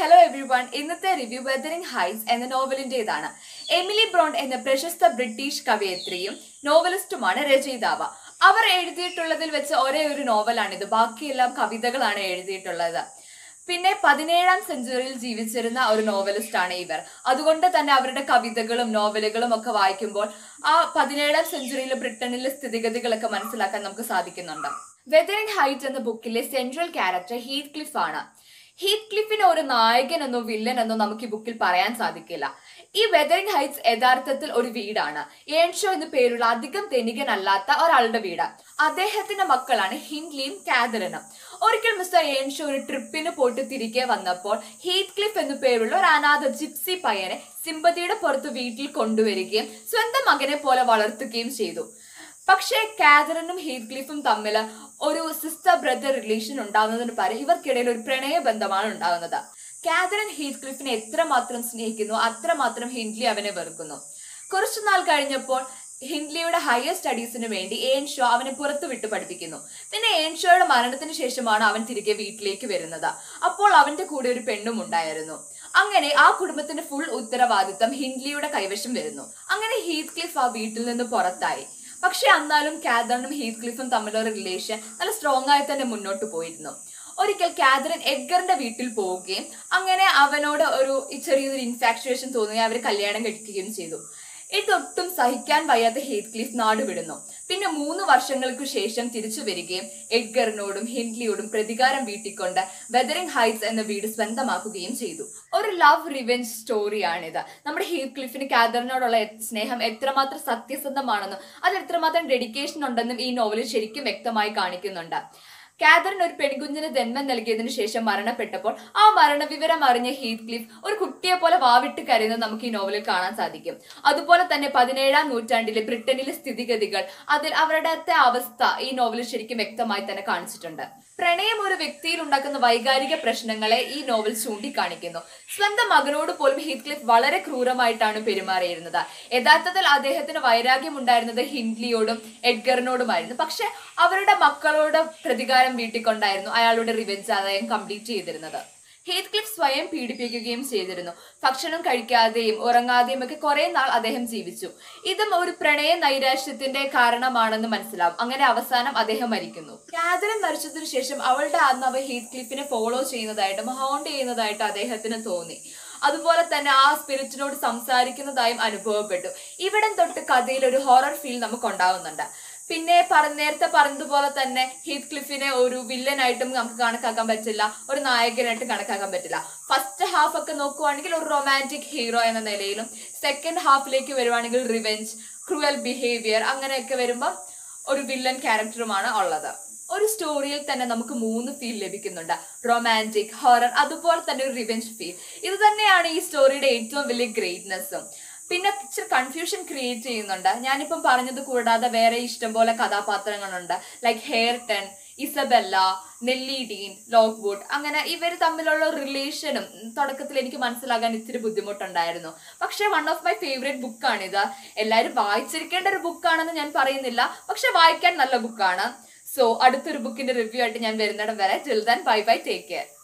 hello everyone ഇന്നത്തെ review Wuthering Heights എന്ന നോവലിന്റേതാണ് എമിലി ബ്രോണ്ട് എന്ന പ്രശസ്ത ബ്രിട്ടീഷ് കവയത്രിയും നോവലിസ്റ്റുമാണ് രചയിതാവ് അവർ എഴുതിയിട്ടുള്ളതിൽ വെച്ച് ഒരേ ഒരു നോവലാണിത് ബാക്കിയെല്ലാം കവിതകളാണ് എഴുതിയിട്ടുള്ളത് പിന്നെ പതിനേഴാം സെഞ്ചുറിയിൽ ജീവിച്ചിരുന്ന ഒരു നോവലിസ്റ്റ് ആണ് ഇവർ അതുകൊണ്ട് തന്നെ അവരുടെ കവിതകളും നോവലുകളും ഒക്കെ വായിക്കുമ്പോൾ ആ പതിനേഴാം സെഞ്ചുറിയിലെ ബ്രിട്ടനിലെ സ്ഥിതിഗതികളൊക്കെ മനസ്സിലാക്കാൻ നമുക്ക് സാധിക്കുന്നുണ്ട് വെദറിംഗ് ഹൈറ്റ് എന്ന ബുക്കിലെ സെൻട്രൽ ക്യാരക്ടർ ഹീത്ത് ക്ലിഫ് ആണ് ഹീത്ത് ക്ലിഫിന് ഒരു നായകനെന്നോ വില്ലനെന്നോ നമുക്ക് ഈ ബുക്കിൽ പറയാൻ സാധിക്കില്ല ഈ വെദറിംഗ് ഹൈറ്റ്സ് യഥാർത്ഥത്തിൽ ഒരു വീടാണ് ഏൺഷോ എന്ന് പേരുള്ള അധികം ധനികനല്ലാത്ത ഒരാളുടെ വീട് അദ്ദേഹത്തിന്റെ മക്കളാണ് ഹിൻലിയും കാതറിനും ഒരിക്കൽ മിസ്റ്റർ ഏൺഷോ ഒരു ട്രിപ്പിന് പോയിട്ട് തിരികെ വന്നപ്പോൾ ഹീത്ത് ക്ലിഫ് എന്നു പേരുള്ള ഒരു അനാഥ ജിപ്സി പയ്യനെ സിമ്പതിയുടെ പുറത്ത് വീട്ടിൽ കൊണ്ടുവരികയും സ്വന്തം മകനെ പോലെ വളർത്തുകയും ചെയ്തു പക്ഷേ കാതറിനും ഹീത്ത് ക്ലിഫും തമ്മിൽ ഒരു സിസ്റ്റർ ബ്രദർ റിലേഷൻ ഉണ്ടാകുന്നതിന് പകരം ഇവർക്കിടയിൽ ഒരു പ്രണയ ബന്ധമാണ് ഉണ്ടാകുന്നത് കാതറിൻ ഹീത്ത് ക്ലിഫിനെ എത്രമാത്രം സ്നേഹിക്കുന്നു അത്രമാത്രം ഹിൻഡ്ലി അവനെ വെറുക്കുന്നു കുറച്ചു നാൾ കഴിഞ്ഞപ്പോൾ ഹിൻഡ്ലിയുടെ ഹയർ സ്റ്റഡീസിന് വേണ്ടി ഏൻഷോ അവനെ പുറത്തു വിട്ട് പഠിപ്പിക്കുന്നു പിന്നെ ഏൻഷോയുടെ മരണത്തിന് ശേഷമാണ് അവൻ തിരികെ വീട്ടിലേക്ക് വരുന്നത് അപ്പോൾ അവന്റെ കൂടെ ഒരു പെണ്ണും ഉണ്ടായിരുന്നു അങ്ങനെ ആ കുടുംബത്തിന്റെ ഫുൾ ഉത്തരവാദിത്തം ഹിൻഡ്ലിയുടെ കൈവശം വരുന്നു അങ്ങനെ ഹീത്ത് ക്ലിഫ് ആ വീട്ടിൽ നിന്ന് പുറത്തായി പക്ഷെ എന്നാലും കാതറിനും ഹീത്ത് ക്ലിഫും തമ്മിലുള്ള റിലേഷൻ നല്ല സ്ട്രോങ് ആയി തന്നെ മുന്നോട്ട് പോയിരുന്നു ഒരിക്കൽ കാതറിൻ എഡ്ഗറിന്റെ വീട്ടിൽ പോവുകയും അങ്ങനെ അവനോട് ഒരു ചെറിയൊരു ഇൻഫാക്ച്വേഷൻ തോന്നുകയും അവർ കല്യാണം കഴിക്കുകയും ചെയ്തു ഇതൊട്ടും സഹിക്കാൻ വയ്യാത്ത ഹീത്ത് ക്ലിഫ് നാട് വിടുന്നു പിന്നെ മൂന്ന് വർഷങ്ങൾക്ക് ശേഷം തിരിച്ചു വരികയും എഡ്ഗറിനോടും ഹിൻഡ്ലിയോടും പ്രതികാരം വീട്ടിക്കൊണ്ട് വെദറിംഗ് ഹൈറ്റ്സ് എന്ന വീട് സ്വന്തമാക്കുകയും ചെയ്തു ഒരു ലവ് റിവെഞ്ച് സ്റ്റോറിയാണിത് നമ്മുടെ ഹീത്ത് ക്ലിഫിന് കാതറിനോടുള്ള സ്നേഹം എത്രമാത്രം സത്യസന്ധമാണെന്നും അത് എത്രമാത്രം ഡെഡിക്കേഷൻ ഉണ്ടെന്നും ഈ നോവലിൽ ശരിക്കും വ്യക്തമായി കാണിക്കുന്നുണ്ട് കാതറിൻ ഒരു പെൺകുഞ്ഞിന് ജന്മം നൽകിയതിനു ശേഷം മരണപ്പെട്ടപ്പോൾ ആ മരണവിവരം അറിഞ്ഞ ഹീത്ത് ക്ലിഫ് ഒരു കുട്ടിയെ പോലെ വാവിട്ട് കരയുന്നത് നമുക്ക് ഈ നോവലിൽ കാണാൻ സാധിക്കും അതുപോലെ തന്നെ പതിനേഴാം നൂറ്റാണ്ടിലെ ബ്രിട്ടനിലെ സ്ഥിതിഗതികൾ അതിൽ അവരുടെ അവസ്ഥ ഈ നോവലിൽ ശരിക്കും വ്യക്തമായി തന്നെ കാണിച്ചിട്ടുണ്ട് പ്രണയം ഒരു വ്യക്തിയിൽ ഉണ്ടാക്കുന്ന വൈകാരിക പ്രശ്നങ്ങളെ ഈ നോവൽ ചൂണ്ടിക്കാണിക്കുന്നു സ്വന്തം മകനോട് പോലും ഹീത്ത് ക്ലിഫ് വളരെ ക്രൂരമായിട്ടാണ് പെരുമാറിയിരുന്നത് യഥാർത്ഥത്തിൽ അദ്ദേഹത്തിന് വൈരാഗ്യം ഉണ്ടായിരുന്നത് ഹിൻഡ്ലിയോടും എഡ്ഗറിനോടുമായിരുന്നു പക്ഷെ അവരുടെ മക്കളോട് പ്രതികാരം വീട്ടിക്കൊണ്ടായിരുന്നു അയാളുടെ റിവെഞ്ച് അദ്ദേഹം കംപ്ലീറ്റ് ചെയ്തിരുന്നത് ഹീത്ത് ക്ലിഫ് സ്വയം പീഡിപ്പിക്കുകയും ചെയ്തിരുന്നു ഭക്ഷണം കഴിക്കാതെയും ഉറങ്ങാതെയും ഒക്കെ കുറെ നാൾ അദ്ദേഹം ജീവിച്ചു ഇതും ഒരു പ്രണയ നൈരാശ്യത്തിന്റെ കാരണമാണെന്ന് മനസ്സിലാവും അങ്ങനെ അവസാനം അദ്ദേഹം മരിക്കുന്നു കാതറിൻ മരിച്ചതിനു ശേഷം അവളുടെ ആത്മാവ് ഹീത്ത് ക്ലിഫിനെ ഫോളോ ചെയ്യുന്നതായിട്ടും ഹോണ്ട് ചെയ്യുന്നതായിട്ടും അദ്ദേഹത്തിന് തോന്നി അതുപോലെ തന്നെ ആ സ്പിരിറ്റിനോട് സംസാരിക്കുന്നതായും അനുഭവപ്പെട്ടു ഇവിടം തൊട്ട് കഥയിൽ ഒരു ഹൊറർ ഫീൽ നമുക്ക് ഉണ്ടാവുന്നുണ്ട് പിന്നെ പറ നേരത്തെ പറഞ്ഞതുപോലെ തന്നെ ഹീത്ത് ക്ലിഫിനെ ഒരു വില്ലനായിട്ടും നമുക്ക് കണക്കാക്കാൻ പറ്റില്ല ഒരു നായകനായിട്ടും കണക്കാക്കാൻ പറ്റില്ല ഫസ്റ്റ് ഹാഫ് ഒക്കെ നോക്കുവാണെങ്കിൽ ഒരു റൊമാൻറ്റിക് ഹീറോ എന്ന നിലയിലും സെക്കൻഡ് ഹാഫിലേക്ക് വരുവാണെങ്കിൽ റിവെഞ്ച് ക്രൂവൽ ബിഹേവിയർ അങ്ങനെയൊക്കെ വരുമ്പോൾ ഒരു വില്ലൻ ക്യാരക്ടറുമാണ് ഉള്ളത് ഒരു സ്റ്റോറിയിൽ തന്നെ നമുക്ക് മൂന്ന് ഫീൽ ലഭിക്കുന്നുണ്ട് റൊമാൻറ്റിക് ഹൊറർ അതുപോലെ തന്നെ ഒരു റിവെഞ്ച് ഫീൽ ഇത് തന്നെയാണ് ഈ സ്റ്റോറിയുടെ ഏറ്റവും വലിയ ഗ്രേറ്റ്നെസ്സും പിന്നെ ഇച്ചിരി കൺഫ്യൂഷൻ ക്രിയേറ്റ് ചെയ്യുന്നുണ്ട് ഞാനിപ്പം പറഞ്ഞത് കൂടാതെ വേറെ ഇഷ്ടംപോലെ കഥാപാത്രങ്ങളുണ്ട് ലൈക്ക് ഹെയർട്ടൺ ഇസബെല്ല നെല്ലി ഡീൻ ലോക്ക്വുഡ് അങ്ങനെ ഇവർ തമ്മിലുള്ള റിലേഷനും തുടക്കത്തിൽ എനിക്ക് മനസ്സിലാകാൻ ഇത്തിരി ബുദ്ധിമുട്ടുണ്ടായിരുന്നു പക്ഷെ വൺ ഓഫ് മൈ ഫേവറേറ്റ് ബുക്കാണിത് എല്ലാവരും വായിച്ചിരിക്കേണ്ട ഒരു ബുക്കാണെന്ന് ഞാൻ പറയുന്നില്ല പക്ഷെ വായിക്കാൻ നല്ല ബുക്കാണ് സോ അടുത്തൊരു ബുക്കിന്റെ റിവ്യൂ ആയിട്ട് ഞാൻ വരുന്നിടം വരെ till then bye bye take care